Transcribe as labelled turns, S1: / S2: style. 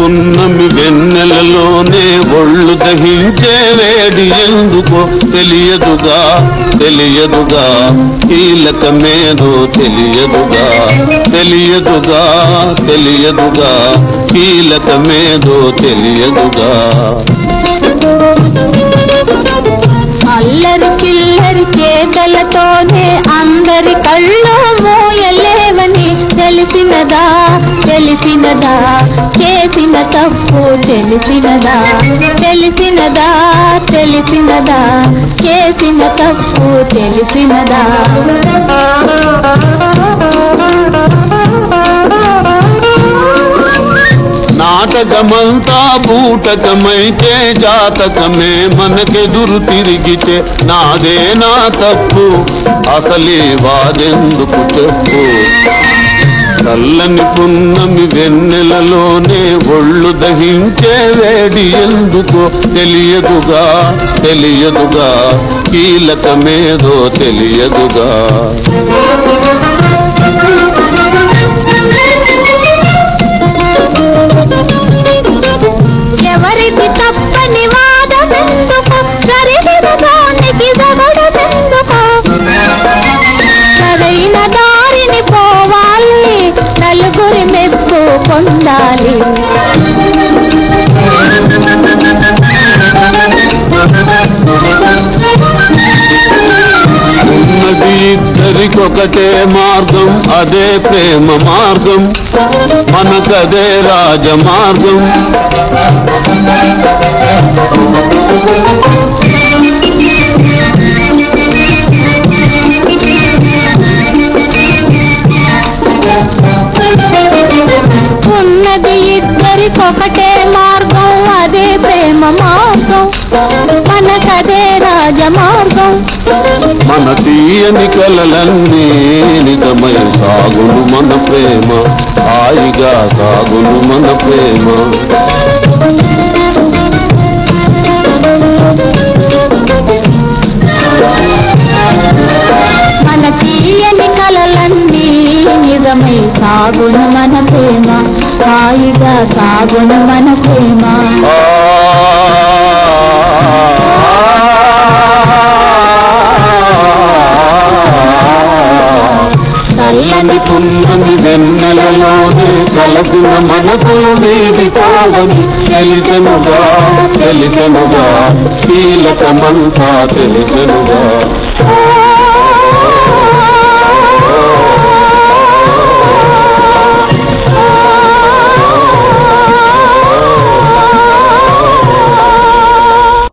S1: పున్నమి వెన్నెలలోనే ఒళ్ళు దహించే వేడి ఎందుకో తెలియదుగా తెలియదుగా కీలకమేదో తెలియదుగా తెలియదుగా తెలియదుగా కీలకమేదో తెలియదుగా
S2: అల్లరి చిల్లరి చేతలతోనే అందరి కళ్ళు మోయలేవని తెలిసినదా తెలిసినదా చేసిన తప్పు తెలిసినదా తెలిసినదా తెలిసినదా చేసిన తప్పు తెలిసినదా
S1: నాటకమంతా బూటకమైతే జాతకమే మనకెదురు తిరిగితే నాదే నా తప్పు అసలే వాదెందుకు చెప్పు చల్లని పున్నమి వెన్నెలలోనే ఒళ్ళు దహించే వేడి ఎందుకో తెలియదుగా తెలియదుగా కీలకమేదో తెలియదుగా
S2: ఎవరిది తప్పని వాదమెందుకు సరిదిన దానికి జగడమెందుకు సరైన దారిని పోవాలి నలుగురి మెప్పు పొందాలి
S1: ఉన్నది ఇద్దరికొకటే మార్గం అదే ప్రేమ మార్గం మనకదే రాజమార్గం
S2: ఉన్నది ఇద్దరికొకటే మార్గం అదే ప్రేమ మార్గం మనకదే రాజమార్గం
S1: మన తీయని కలలన్నీ నిజమై సాగును మన ప్రేమ హాయిగా సాగును మన ప్రేమ
S2: మన తీయని కలలన్నీ నిజమై సాగును మన ప్రేమ హాయిగా సాగును మన ప్రేమ
S1: ఆ చల్లని పున్నమి వెన్నెలలోనే కలసిన మనసులు మీది కావని తెలిసెనుగా తెలిసెనుగా కీలకమంతా తెలిసెనుగా
S2: ఓ